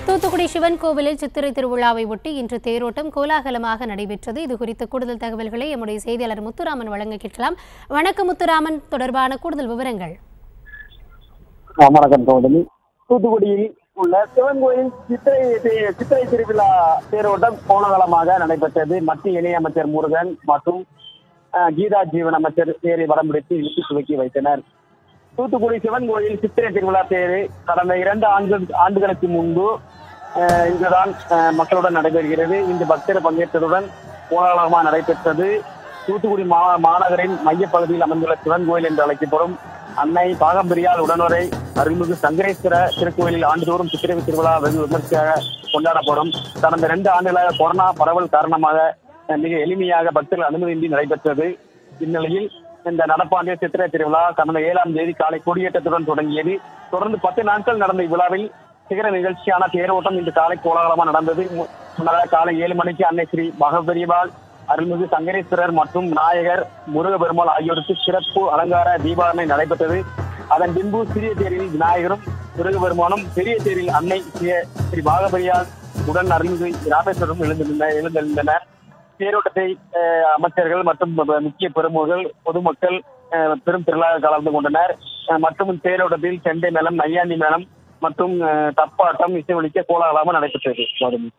தூத்துக்குடி சிவன் கோவிலில் சித்திரை திருவிழாவை ஒட்டி இன்று தேரோட்டம் கோலாகலமாக நடைபெற்றது இது குறித்த கூடுதல் தகவல்களை எம்முடைய செய்தியாளர் முத்துராமன் வழங்க கேட்கலாம் வணக்கம் முத்துராமன் தொடர்பான கூடுதல் விவரங்கள் வணக்கம் தோழி தூத்துக்குடியில் உள்ள சிவன் கோயில் சித்திரை தி- சித்திரை திருவிழா தேரோட்டம் கோலாகலமாக நடைபெற்றது மத்திய இணையமைச்சர் முருகன் மற்றும் அஹ், கீதா ஜீவன் அமைச்சர் தேரை வடம் பிடித்து இழுத்து துவக்கி வைத்தனர் தூத்துக்குடி சிவன் கோயில் சித்திரை திருவிழா தேரு கடந்த இரண்டு ஆண்டு ஆண்டுகளுக்கு முன்பு அஹ், இங்குதான் அஹ், மக்களுடன் நடைபெறுகிறது இந்த பக்தர் பங்கேற்றதுடன் கோலாகலமாக நடைபெற்றது தூத்துக்குடி மா மாநகரின் மையப்பகுதியில் அமைந்துள்ள சிவன் கோயில் என்று அழைக்கப்படும் அன்னை பாகம்பிரியால் உடனுரை அருள்மிகு சங்கரேஸ்வர திருக்கோயிலில் ஆண்டுதோறும் சித்திரை திருவிழா வெகு விமர்சையாக கொண்டாடப்படும் கடந்த இரண்டு ஆண்டுகளாக கொரோனா பரவல் காரணமாக அஹ், மிக எளிமையாக பக்தர்கள் அனுமதியின்றி நடைபெற்றது இந்நிலையில் இந்த நடப்பாண்டிய சித்திரை திருவிழா கடந்த ஏழாம் தேதி காலை கொடியேற்றத்துடன் தொடங்கியது தொடர்ந்து பத்து நாட்கள் நடந்த இவ்விழாவில் சிகர நிகழ்ச்சியான தேரோட்டம் இன்று காலை கோலாகலமாக நடந்தது மு- முன்னதாக காலை ஏழு மணிக்கு அன்னை ஸ்ரீ பகவரிவாள் அருள்மிகு சங்கரேஸ்வரர் மற்றும் விநாயகர் முருகபெருமாள் ஆகியோருக்கு சிறப்பு அலங்கார தீபாவளி நடைபெற்றது அதன் பின்பு சிறிய தேரில் விநாயகரும் முருகபெருமானும் பெரிய தேரில் அன்னை ஸ்ரீ ஸ்ரீ பாகபரியால் உடன் அருள்மிகு ராமேஸ்வரரும் எழுந்திருந்த எழுந்திருந்தனர் தேரோட்டத்தை அஹ், அமைச்சர்கள் மற்றும் ப- முக்கிய பெருமகள் பொதுமக்கள் அஹ், பெரும் திரளாக கலந்து கொண்டனர் அஹ், மற்றும் தேரோட்டத்தில் செண்டை மேளம் நையாண்டி மேளம் மற்றும் அஹ், தப்பாட்டம் இசை ஒலிக்க கோலாகலமாக நடைபெற்றது கௌதமி.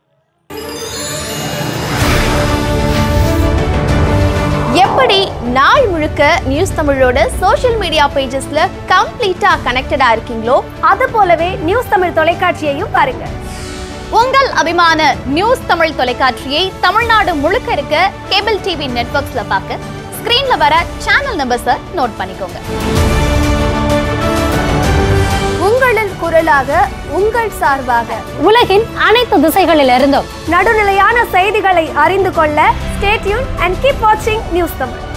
எப்படி நாள் முழுக்க நியூஸ் தமிழோட சோஷியல் மீடியா பேஜஸ்ல கம்ப்ளீட்டா கனெக்டடா இருக்கீங்களோ அது போலவே நியூஸ் தமிழ் தொலைக்காட்சியையும் பாருங்க உங்கள் அபிமான நியூஸ் தமிழ் தொலைக்காட்சியை தமிழ்நாடு முழுக்க இருக்க கேபிள் டிவி நெட்வொர்க்ஸ்ல பார்க்க ஸ்கிரீன்ல வர சேனல் நம்பர்ஸை நோட் பண்ணிக்கோங்க உங்களின் குரலாக உங்கள் சார்பாக உலகின் அனைத்து திசைகளிலிருந்தும் நடுநிலையான செய்திகளை அறிந்து கொள்ள ஸ்டேட்யூன் அண்ட் கீப் வாட்சிங் நியூஸ் தமிழ்